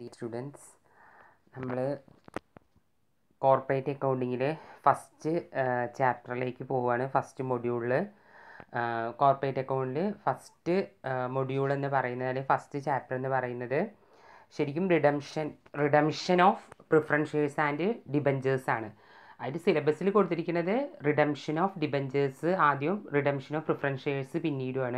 students നമ്മൾ corporate അക്കൗണ്ടിങ്ങിൽ first ചാപ്റ്ററിലേക്ക് പോവുകയാണ് first മൊഡ്യൂളിൽ കോർപ്പറേറ്റ് അക്കൗണ്ടിൽ ഫസ്റ്റ് മൊഡ്യൂൾ എന്ന് പറയുന്നത് അല്ലെങ്കിൽ ഫസ്റ്റ് ചാപ്റ്റർ എന്ന് പറയുന്നത് ശരിക്കും redemption redemption of preference shares and debentures ആണ് അതിൽ സിലബസിൽ കൊടുത്തിരിക്കുന്നത് റിഡംഷൻ ഓഫ് ഡിബഞ്ചേഴ്സ് ആദ്യം റിഡംഷൻ ഓഫ് പ്രിഫറൻസ് ഷെയർസ് പിന്നീടുമാണ്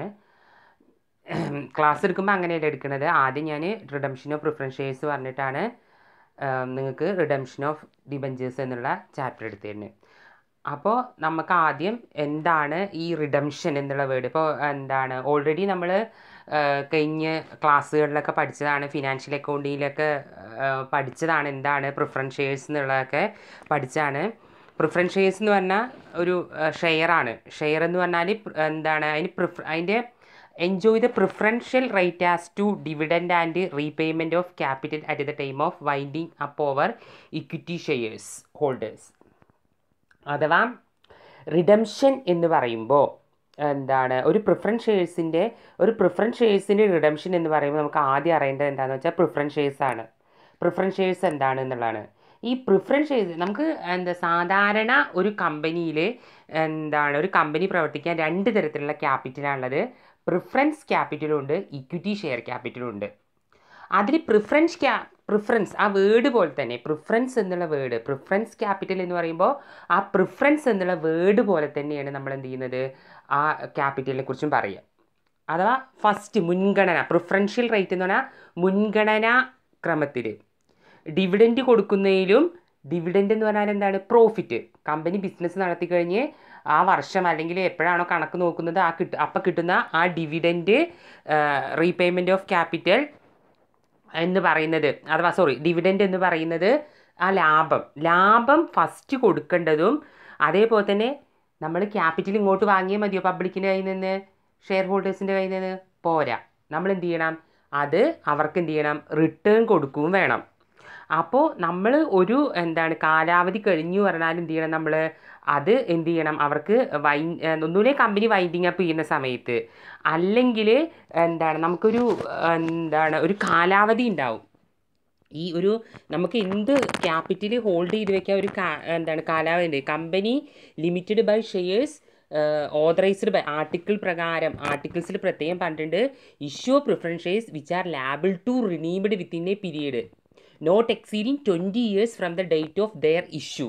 ക്ലാസ് എടുക്കുമ്പോൾ അങ്ങനെയല്ല എടുക്കുന്നത് ആദ്യം ഞാൻ റിഡംഷൻ ഓഫ് പ്രിഫറൻസ് ഷെയർസ് പറഞ്ഞിട്ടാണ് നിങ്ങൾക്ക് റിഡംഷൻ ഓഫ് ഡിബഞ്ചേഴ്സ് എന്നുള്ള ചാപ്റ്റർ എടുത്തിരുന്നത് അപ്പോൾ നമുക്ക് ആദ്യം എന്താണ് ഈ റിഡംഷൻ എന്നുള്ള വേർഡ് ഇപ്പോൾ എന്താണ് ഓൾറെഡി നമ്മൾ കഴിഞ്ഞ ക്ലാസ്സുകളിലൊക്കെ പഠിച്ചതാണ് ഫിനാൻഷ്യൽ അക്കൗണ്ടിങ്ങിലൊക്കെ പഠിച്ചതാണ് എന്താണ് പ്രിഫറൻസ് ഷെയർസ് എന്നുള്ളതൊക്കെ പഠിച്ചതാണ് പ്രിഫറൻസ് ഷെയർസ് എന്ന് പറഞ്ഞാൽ ഒരു ഷെയറാണ് ഷെയർ എന്ന് പറഞ്ഞാൽ എന്താണ് അതിന് പ്രിഫ അതിൻ്റെ enjoy the preferential right as to dividend and repayment of capital at the time of winding up over equity shares holders അഥവാ റിഡംഷൻ എന്ന് പറയുമ്പോൾ എന്താണ് ഒരു പ്രിഫറൻസ് ഷെയർസിൻ്റെ ഒരു പ്രിഫറൻസ് ഷെയർസിൻ്റെ റിഡംഷൻ എന്ന് പറയുമ്പോൾ നമുക്ക് ആദ്യം അറിയേണ്ടത് എന്താണെന്ന് വെച്ചാൽ പ്രിഫറൻസ് ഷെയർസ് ആണ് പ്രിഫറൻസ് ഷെയർസ് എന്താണ് എന്നുള്ളതാണ് ഈ പ്രിഫറൻസ് ഷെയർസ് നമുക്ക് എന്താ സാധാരണ ഒരു കമ്പനിയിൽ എന്താണ് ഒരു കമ്പനി പ്രവർത്തിക്കാൻ രണ്ട് തരത്തിലുള്ള ക്യാപിറ്റലാണുള്ളത് പ്രിഫറൻസ് ക്യാപിറ്റലും ഉണ്ട് ഇക്വിറ്റി ഷെയർ ക്യാപിറ്റലും ഉണ്ട് അതിൽ പ്രിഫറൻസ് ക്യാ പ്രിഫറൻസ് ആ വേർഡ് പോലെ തന്നെ പ്രിഫറൻസ് എന്നുള്ള വേർഡ് പ്രിഫറൻസ് ക്യാപിറ്റൽ എന്ന് പറയുമ്പോൾ ആ പ്രിഫറൻസ് എന്നുള്ള വേർഡ് പോലെ തന്നെയാണ് നമ്മൾ എന്ത് ചെയ്യുന്നത് ആ ക്യാപിറ്റലിനെ കുറിച്ചും പറയുക അഥവാ ഫസ്റ്റ് മുൻഗണന പ്രിഫറൻഷ്യൽ റേറ്റ് എന്ന് പറഞ്ഞാൽ മുൻഗണനാ ക്രമത്തിൽ ഡിവിഡൻറ്റ് കൊടുക്കുന്നതിലും ഡിവിഡൻറ്റ് എന്ന് പറഞ്ഞാൽ എന്താണ് പ്രോഫിറ്റ് കമ്പനി ബിസിനസ് നടത്തി കഴിഞ്ഞ് ആ വർഷം അല്ലെങ്കിൽ എപ്പോഴാണോ കണക്ക് നോക്കുന്നത് ആ കിട്ട അപ്പം കിട്ടുന്ന ആ ഡിവിഡൻറ്റ് റീപേയ്മെൻറ്റ് ഓഫ് ക്യാപിറ്റൽ എന്ന് പറയുന്നത് അഥവാ സോറി ഡിവിഡൻറ്റ് എന്ന് പറയുന്നത് ആ ലാഭം ലാഭം ഫസ്റ്റ് കൊടുക്കേണ്ടതും അതേപോലെ തന്നെ നമ്മൾ ക്യാപിറ്റൽ ഇങ്ങോട്ട് വാങ്ങിയാൽ മതിയോ പബ്ലിക്കിൻ്റെ കയ്യിൽ നിന്ന് ഷെയർ ഹോൾഡേഴ്സിൻ്റെ കയ്യിൽ നിന്ന് പോരാ നമ്മൾ എന്ത് ചെയ്യണം അത് അവർക്ക് എന്ത് ചെയ്യണം റിട്ടേൺ കൊടുക്കുകയും വേണം അപ്പോൾ നമ്മൾ ഒരു എന്താണ് കാലാവധി കഴിഞ്ഞു പറഞ്ഞാൽ എന്ത് ചെയ്യണം നമ്മൾ അത് എന്ത് ചെയ്യണം അവർക്ക് വൈ ഒന്നുമില്ലേ കമ്പനി വൈൻഡിങ് അപ്പ് ചെയ്യുന്ന സമയത്ത് അല്ലെങ്കിൽ എന്താണ് നമുക്കൊരു എന്താണ് ഒരു കാലാവധി ഉണ്ടാവും ഈ ഒരു നമുക്ക് എന്ത് ക്യാപിറ്റൽ ഹോൾഡ് ചെയ്ത് വെക്കാൻ ഒരു എന്താണ് കാലാവധി ഉണ്ട് company limited by shares authorised by article പ്രകാരം ആർട്ടിക്കിൾസിൽ പ്രത്യേകം പറഞ്ഞിട്ടുണ്ട് issue preference shares which are liable to redeemed within a period not exceeding twenty years from the date of their issue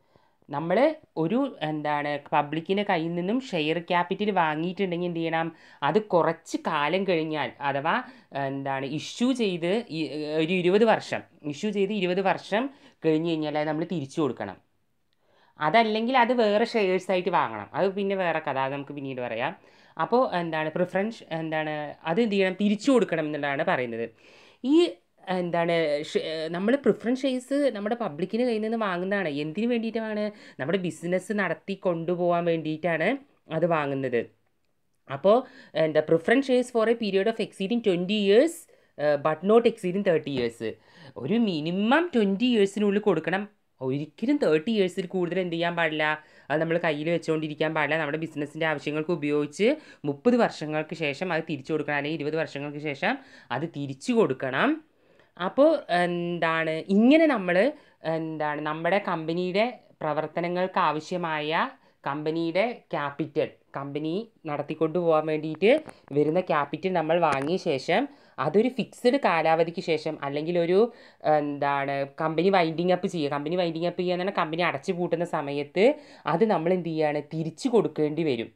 നമ്മൾ ഒരു എന്താണ് പബ്ലിക്കിൻ്റെ കയ്യിൽ നിന്നും ഷെയർ ക്യാപിറ്റൽ വാങ്ങിയിട്ടുണ്ടെങ്കിൽ എന്ത് ചെയ്യണം അത് കുറച്ച് കാലം കഴിഞ്ഞാൽ അഥവാ എന്താണ് ഇഷ്യൂ ചെയ്ത് ഒരു ഇരുപത് വർഷം ഇഷ്യൂ ചെയ്ത് ഇരുപത് വർഷം കഴിഞ്ഞ് കഴിഞ്ഞാൽ അത് നമ്മൾ തിരിച്ചു കൊടുക്കണം അതല്ലെങ്കിൽ അത് വേറെ ഷെയർസ് ആയിട്ട് വാങ്ങണം അത് പിന്നെ വേറെ കഥ അത് നമുക്ക് പിന്നീട് പറയാം അപ്പോൾ എന്താണ് പ്രിഫറൻസ് എന്താണ് അത് എന്ത് ചെയ്യണം തിരിച്ചു കൊടുക്കണം എന്നുള്ളതാണ് പറയുന്നത് ഈ എന്താണ് നമ്മൾ പ്രിഫറൻസ് ഷെയർസ് നമ്മുടെ പബ്ലിക്കിന് കയ്യിൽ നിന്ന് വാങ്ങുന്നതാണ് എന്തിനു വേണ്ടിയിട്ടാണ് നമ്മുടെ ബിസിനസ് നടത്തി കൊണ്ടുപോകാൻ വേണ്ടിയിട്ടാണ് അത് വാങ്ങുന്നത് അപ്പോൾ എന്താ preference shares for a period of exceeding twenty years but not exceeding thirty years ഒരു മിനിമം ട്വൻറ്റി ഇയേഴ്സിനുള്ളിൽ കൊടുക്കണം ഒരിക്കലും തേർട്ടി ഇയേഴ്സിൽ കൂടുതൽ എന്ത് ചെയ്യാൻ പാടില്ല അത് നമ്മൾ കയ്യിൽ വെച്ചുകൊണ്ടിരിക്കാൻ പാടില്ല നമ്മുടെ ബിസിനസ്സിൻ്റെ ആവശ്യങ്ങൾക്ക് ഉപയോഗിച്ച് മുപ്പത് വർഷങ്ങൾക്ക് ശേഷം അത് തിരിച്ചു കൊടുക്കണം അല്ലെങ്കിൽ ഇരുപത് വർഷങ്ങൾക്ക് ശേഷം അത് തിരിച്ചു കൊടുക്കണം അപ്പോൾ എന്താണ് ഇങ്ങനെ നമ്മൾ എന്താണ് നമ്മുടെ കമ്പനിയുടെ പ്രവർത്തനങ്ങൾക്ക് ആവശ്യമായ കമ്പനിയുടെ ക്യാപിറ്റൽ കമ്പനി നടത്തിക്കൊണ്ടു പോകാൻ വേണ്ടിയിട്ട് വരുന്ന ക്യാപിറ്റൽ നമ്മൾ വാങ്ങിയ ശേഷം അതൊരു ഫിക്സ്ഡ് കാലാവധിക്ക് ശേഷം അല്ലെങ്കിൽ ഒരു എന്താണ് കമ്പനി വൈൻഡിങ് അപ്പ് ചെയ്യുക കമ്പനി വൈൻഡിങ് അപ്പ് ചെയ്യുക എന്ന് പറഞ്ഞാൽ കമ്പനി അടച്ചു പൂട്ടുന്ന സമയത്ത് അത് നമ്മൾ എന്ത് ചെയ്യുകയാണ് തിരിച്ചു കൊടുക്കേണ്ടി വരും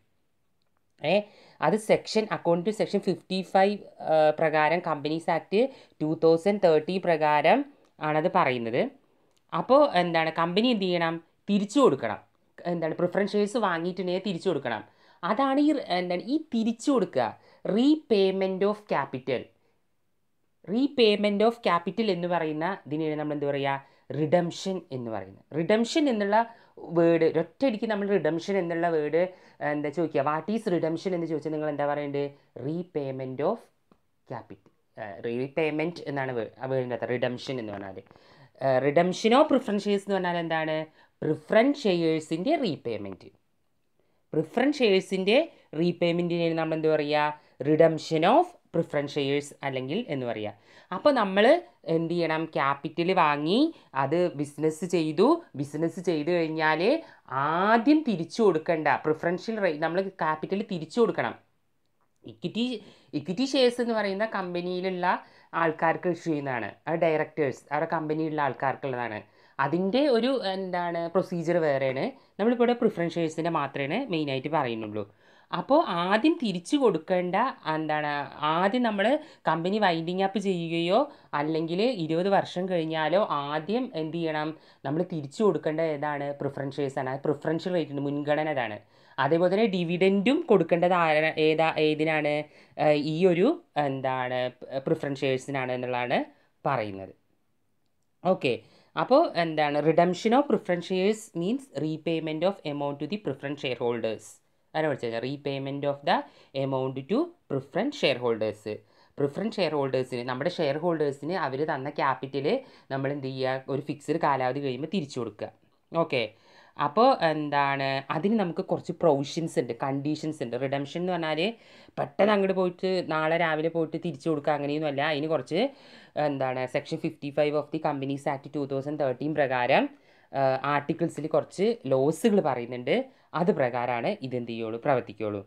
ഏ അത് section according to section fifty five പ്രകാരം companies act two thousand thirty പ്രകാരം ആണത് പറയുന്നത് അപ്പോൾ എന്താണ് കമ്പനി എന്ത് ചെയ്യണം തിരിച്ചു കൊടുക്കണം എന്താണ് പ്രിഫറൻസ് ഷെയർസ് വാങ്ങിയിട്ടുണ്ടെങ്കിൽ തിരിച്ചു കൊടുക്കണം അതാണ് ഈ എന്താണ് ഈ തിരിച്ചു കൊടുക്കുക repayment of capital repayment of capital എന്ന് പറയുന്ന ഇതിനെയാണ് നമ്മൾ എന്ത് പറയുക റിഡംഷൻ എന്ന് പറയുന്നത് റിഡംഷൻ എന്നുള്ള വേർഡ് ഒറ്റയടിക്ക് നമ്മൾ റിഡംഷൻ എന്നുള്ള വേർഡ് എന്താ ചോദിക്കുക വാട്ട് ഈസ് റിഡംഷൻ എന്ന് ചോദിച്ചാൽ നിങ്ങൾ എന്താ പറയേണ്ടത് റീപേയ്മെൻറ്റ് ഓഫ് ക്യാപിറ്റൽ റീപേയ്മെൻറ്റ് എന്നാണ് വേണ്ടിൻ്റെ അകത്ത് റിഡംഷൻ എന്ന് പറഞ്ഞാൽ റിഡംഷൻ ഓഫ് പ്രിഫറൻസ് ഷെയർസ് എന്ന് പറഞ്ഞാൽ എന്താണ് പ്രിഫറൻസ് ഷെയർസിൻ്റെ റീപേയ്മെൻറ്റ് പ്രിഫറൻസ് ഷെയർസിൻ്റെ റീപേയ്മെൻറ്റിനെ നമ്മൾ എന്താ പറയുക റിഡംഷൻ ഓഫ് പ്രിഫറൻസ് ഷെയർസ് അല്ലെങ്കിൽ എന്ന് പറയുക അപ്പോൾ നമ്മൾ എന്ത് ചെയ്യണം ക്യാപിറ്റൽ വാങ്ങി അത് ബിസിനസ് ചെയ്തു ബിസിനസ് ചെയ്തു കഴിഞ്ഞാൽ ആദ്യം തിരിച്ചു കൊടുക്കേണ്ട പ്രിഫറൻഷ്യൽ റേറ്റ് നമ്മൾ ക്യാപിറ്റൽ തിരിച്ചു കൊടുക്കണം ഇക്വിറ്റി ഇക്വിറ്റി ഷെയർസ് എന്ന് പറയുന്ന കമ്പനിയിലുള്ള ആൾക്കാർക്ക് ഇഷ്യൂ ചെയ്യുന്നതാണ് അത് ഡയറക്ടേഴ്സ് അവരുടെ കമ്പനിയിലുള്ള ആൾക്കാർക്കുള്ളതാണ് അതിൻ്റെ ഒരു എന്താണ് പ്രൊസീജിയർ വേറെയാണ് നമ്മളിപ്പോൾ ഇവിടെ പ്രിഫറൻസ് ഷെയർസിൻ്റെ മാത്രമേ മെയിനായിട്ട് പറയുന്നുള്ളൂ അപ്പോൾ ആദ്യം തിരിച്ചു കൊടുക്കേണ്ട എന്താണ് ആദ്യം നമ്മൾ കമ്പനി വൈൻഡിങ് അപ്പ് ചെയ്യുകയോ അല്ലെങ്കിൽ ഇരുപത് വർഷം കഴിഞ്ഞാലോ ആദ്യം എന്ത് ചെയ്യണം നമ്മൾ തിരിച്ചു കൊടുക്കേണ്ട ഏതാണ് പ്രിഫറൻസ് ഷെയർസ് ആണ് പ്രിഫറൻഷ്യൽ റേറ്റിന് മുൻഗണന അതാണ് അതേപോലെ തന്നെ ഡിവിഡൻറ്റും കൊടുക്കേണ്ടത് ആര ഏതാ ഏതിനാണ് ഏഹ് ഈ ഒരു എന്താണ് പ്രിഫറൻസ് ഷെയർസിനാണ് എന്നുള്ളതാണ് പറയുന്നത് ഓക്കെ അപ്പോൾ എന്താണ് redemption of preference shares means repayment of amount to the preference share holders അതിനെ വിളിച്ചത് repayment of the amount to preference share holders preference share ഹോൾഡേഴ്സിന് നമ്മുടെ ഷെയർ ഹോൾഡേഴ്സിന് അവർ തന്ന ക്യാപിറ്റൽ നമ്മൾ എന്ത് ചെയ്യുക ഒരു ഫിക്സ്ഡ് കാലാവധി കഴിയുമ്പോൾ തിരിച്ചു കൊടുക്കുക ഓക്കെ അപ്പോൾ എന്താണ് അതിന് നമുക്ക് കുറച്ച് പ്രൊവിഷൻസ് ഉണ്ട് കണ്ടീഷൻസ് ഉണ്ട് റിഡംഷൻ എന്ന് പറഞ്ഞാൽ പെട്ടെന്ന് അങ്ങോട്ട് പോയിട്ട് നാളെ രാവിലെ പോയിട്ട് തിരിച്ചു കൊടുക്കുക അങ്ങനെയൊന്നുമല്ല അതിന് കുറച്ച് എന്താണ് section fifty five of the companies act two thousand thirteen പ്രകാരം ആർട്ടിക്കിൾസിൽ കുറച്ച് ലോസുകൾ പറയുന്നുണ്ട് അത് പ്രകാരമാണ് ഇതെന്ത് ചെയ്യുള്ളൂ പ്രവർത്തിക്കുള്ളൂ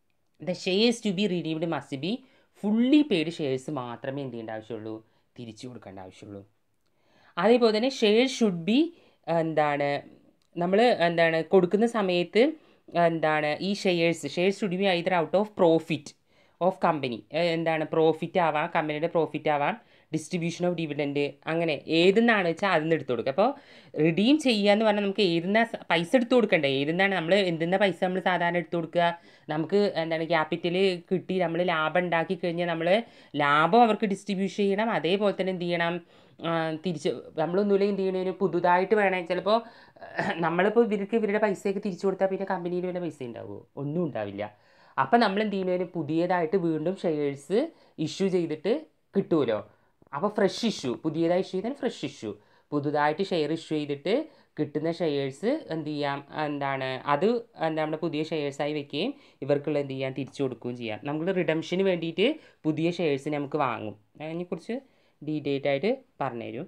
the shares to be redeemed must be fully paid shares മാത്രമേ എന്ത് ചെയ്യേണ്ട ആവശ്യമുള്ളൂ തിരിച്ചു കൊടുക്കേണ്ട ആവശ്യമുള്ളൂ അതേപോലെ തന്നെ ഷെയർ ഷുഡ് ബി എന്താണ് നമ്മൾ എന്താണ് കൊടുക്കുന്ന സമയത്ത് എന്താണ് ഈ shares shares should be either out of profit of company എന്താണ് പ്രോഫിറ്റ് ആവാം കമ്പനിയുടെ പ്രോഫിറ്റ് ആവാം ഡിസ്ട്രിബ്യൂഷൻ ഓഫ് ഡിവിഡൻഡ് അങ്ങനെ ഏതെന്നാണ് വെച്ചാൽ അതിൽ നിന്ന് എടുത്ത് കൊടുക്കുക അപ്പോൾ റിഡീം ചെയ്യുക എന്ന് പറഞ്ഞാൽ നമുക്ക് ഏതെന്നാ സ- പൈസ എടുത്ത് കൊടുക്കണ്ടേ ഏതെന്നാണ് നമ്മൾ എന്തെന്ന പൈസ നമ്മൾ സാധാരണ എടുത്ത് കൊടുക്കുക നമുക്ക് എന്താണ് ക്യാപിറ്റൽ കിട്ടി നമ്മൾ ലാഭം ഉണ്ടാക്കി കഴിഞ്ഞാൽ നമ്മൾ ലാഭം അവർക്ക് ഡിസ്ട്രിബ്യൂഷൻ ചെയ്യണം അതേപോലെ തന്നെ എന്ത് ചെയ്യണം ആ, തിരിച്ച് നമ്മളൊന്നുമില്ല എന്ത് ചെയ്യണതിന് പുതുതായിട്ട് വേണേൽ ചിലപ്പോൾ നമ്മളിപ്പോൾ ഇവർക്ക് ഇവരുടെ പൈസയൊക്കെ തിരിച്ചു കൊടുത്താൽ പിന്നെ കമ്പനിയിൽ വല്ല പൈസ ഉണ്ടാവുമോ ഒന്നും ഉണ്ടാവില്ല അപ്പം നമ്മൾ എന്ത് ചെയ്യുന്നതിന് പുതിയതായിട്ട് വീണ്ടും ഷെയർസ് ഇഷ്യൂ ചെയ്തിട്ട് കിട്ടുമല്ലോ അപ്പോൾ ഫ്രഷ് ഇഷ്യൂ പുതിയതായി ഇഷ്യൂ ചെയ്താൽ ഫ്രഷ് ഇഷ്യൂ പുതുതായിട്ട് ഷെയർ ഇഷ്യൂ ചെയ്തിട്ട് കിട്ടുന്ന ഷെയർസ് എന്ത് ചെയ്യാം എന്താണ് അത് എന്താ നമ്മുടെ പുതിയ ഷെയർസായി വെക്കുകയും ഇവർക്കുള്ള എന്ത് ചെയ്യാം തിരിച്ചു കൊടുക്കുകയും ചെയ്യാം നമ്മൾ റിഡംഷന് വേണ്ടിയിട്ട് പുതിയ ഷെയർസ് നമുക്ക് വാങ്ങും അതിനെക്കുറിച്ച് ഡീറ്റെയിൽഡ് ആയിട്ട് പറഞ്ഞുതരും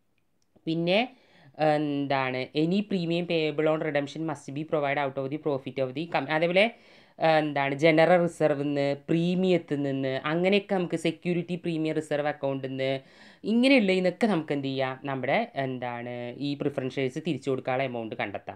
പിന്നെ എന്താണ് any premium payable on redemption must be provide out of the profit of the കം അതേപോലെ ആ, എന്താണ് ജനറൽ റിസർവിൽ നിന്ന് പ്രീമിയത്തിൽ നിന്ന് അങ്ങനെയൊക്കെ നമുക്ക് സെക്യൂരിറ്റി പ്രീമിയം റിസർവ് അക്കൗണ്ടിൽ നിന്ന് ഇങ്ങനെയുള്ള ഇതിനൊക്കെ നമുക്ക് എന്ത് ചെയ്യാം നമ്മുടെ എന്താണ് ഈ പ്രിഫറൻസ് ഷെയർസ് തിരിച്ചു കൊടുക്കാനുള്ള എമൗണ്ട് കണ്ടെത്താം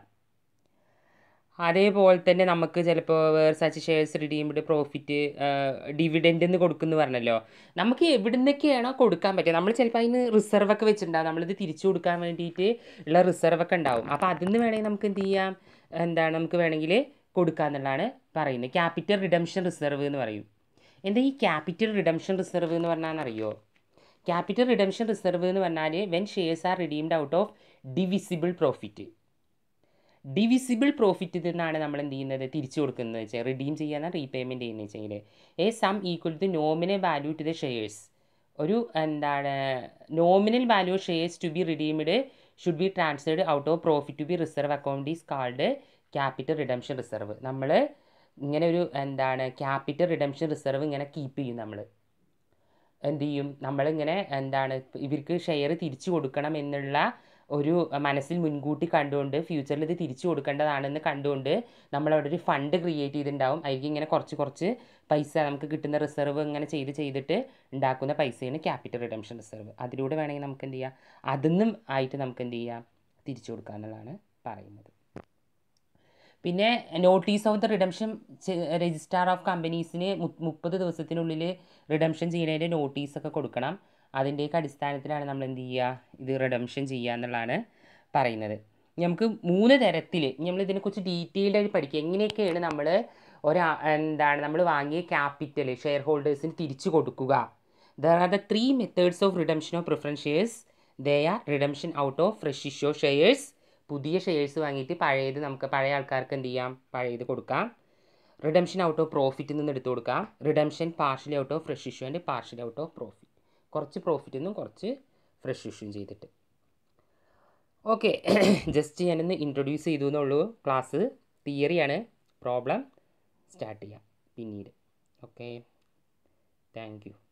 അതേപോലെ തന്നെ നമുക്ക് ചിലപ്പോൾ വേറെ such shares redeemed profit dividend എന്ന് കൊടുക്കുന്നു പറഞ്ഞല്ലോ നമുക്ക് എവിടെ നിന്നൊക്കെയാണോ കൊടുക്കാൻ പറ്റുക നമ്മൾ ചിലപ്പോൾ അതിന് റിസർവ് ഒക്കെ വെച്ചിട്ടുണ്ടാകും നമ്മളിത് തിരിച്ചു കൊടുക്കാൻ വേണ്ടിയിട്ട് ഉള്ള റിസർവ് ഒക്കെ ഉണ്ടാവും അപ്പോൾ അതിൽ നിന്ന് വേണമെങ്കിൽ നമുക്ക് എന്ത് ചെയ്യാം എന്താണ് നമുക്ക് വേണമെങ്കിൽ കൊടുക്കുക എന്നുള്ളതാണ് പറയുന്നത് ക്യാപിറ്റൽ റിഡംഷൻ റിസർവ് എന്ന് പറയും എന്താ ഈ ക്യാപിറ്റൽ റിഡംഷൻ റിസർവ് എന്ന് പറഞ്ഞാൽ അറിയോ ക്യാപിറ്റൽ റിഡംഷൻ റിസർവ് എന്ന് പറഞ്ഞാൽ when shares are redeemed out of divisible profit divisible പ്രോഫിറ്റിൽ നിന്നാണ് നമ്മൾ എന്ത് ചെയ്യുന്നത് തിരിച്ചു കൊടുക്കുന്നത് വെച്ചാൽ റിഡീം ചെയ്യാൻ റീപേയ്മെൻറ്റ് ചെയ്യുന്നത് വെച്ചാൽ a sum equal to nominal value to the shares ഒരു എന്താണ് nominal value shares to be redeemed should be transferred out of profit to be reserve account is called capital redemption reserve നമ്മൾ ഇങ്ങനെ ഒരു എന്താണ് capital redemption reserve ഇങ്ങനെ keep ചെയ്യും നമ്മൾ എന്ത് ചെയ്യും നമ്മളിങ്ങനെ എന്താണ് ഇവർക്ക് ഷെയർ തിരിച്ചു കൊടുക്കണം എന്നുള്ള ഒരു മനസ്സിൽ മുൻകൂട്ടി കണ്ടുകൊണ്ട് ഫ്യൂച്ചറിൽ ഇത് തിരിച്ചു കൊടുക്കേണ്ടതാണെന്ന് കണ്ടുകൊണ്ട് നമ്മളവിടെ ഒരു ഫണ്ട് ക്രിയേറ്റ് ചെയ്തിട്ടുണ്ടാവും അതിലേക്ക് ഇങ്ങനെ കുറച്ച് കുറച്ച് പൈസ നമുക്ക് കിട്ടുന്ന റിസർവ് ഇങ്ങനെ ചെയ്ത് ചെയ്തിട്ട് ഉണ്ടാക്കുന്ന പൈസയാണ് ക്യാപിറ്റൽ റിഡംഷൻ റിസർവ് അതിലൂടെ വേണമെങ്കിൽ നമുക്ക് എന്ത് ചെയ്യാം അതിന്നും ആയിട്ട് നമുക്ക് എന്ത് ചെയ്യാം തിരിച്ചു കൊടുക്കുക എന്നുള്ളതാണ് പറയുന്നത് പിന്നെ notice of the redemption registrar of കമ്പനീസിന് മുപ്പത് ദിവസത്തിനുള്ളിൽ റിഡംഷൻ ചെയ്യുന്നതിൻ്റെ നോട്ടീസൊക്കെ കൊടുക്കണം അതിൻ്റെയൊക്കെ അടിസ്ഥാനത്തിലാണ് നമ്മൾ എന്ത് ചെയ്യുക ഇത് റിഡംഷൻ ചെയ്യുക എന്നുള്ളതാണ് പറയുന്നത് നമുക്ക് മൂന്ന് തരത്തിൽ നമ്മൾ ഇതിനെക്കുറിച്ച് ഡീറ്റെയിൽഡ് ആയിട്ട് പഠിക്കുക എങ്ങനെയൊക്കെയാണ് നമ്മൾ ഒരാ എന്താണ് നമ്മൾ വാങ്ങിയ ക്യാപിറ്റൽ ഷെയർ ഹോൾഡേഴ്സിന് തിരിച്ചു കൊടുക്കുക there are the three methods of redemption of preference shares they are redemption out of fresh issue shares പുതിയ ഷെയർസ് വാങ്ങിയിട്ട് പഴയത് നമുക്ക് പഴയ ആൾക്കാർക്ക് എന്ത് ചെയ്യാം പഴയത് കൊടുക്കാം റിഡംഷൻ ഔട്ട് ഓഫ് പ്രോഫിറ്റിൽ നിന്ന് എടുത്തു കൊടുക്കാം redemption partially out of fresh issue and partially out of profit കുറച്ച് പ്രോഫിറ്റിൽ നിന്നും കുറച്ച് ഫ്രഷ് ഇഷ്യൂ ചെയ്തിട്ട് ഓക്കെ ജസ്റ്റ് ഞാനൊന്ന് ഇൻട്രൊഡ്യൂസ് ചെയ്തു എന്നുള്ളൂ ക്ലാസ് തിയറിയാണ് പ്രോബ്ലം സ്റ്റാർട്ട് ചെയ്യാം പിന്നീട് ഓക്കെ താങ്ക് യു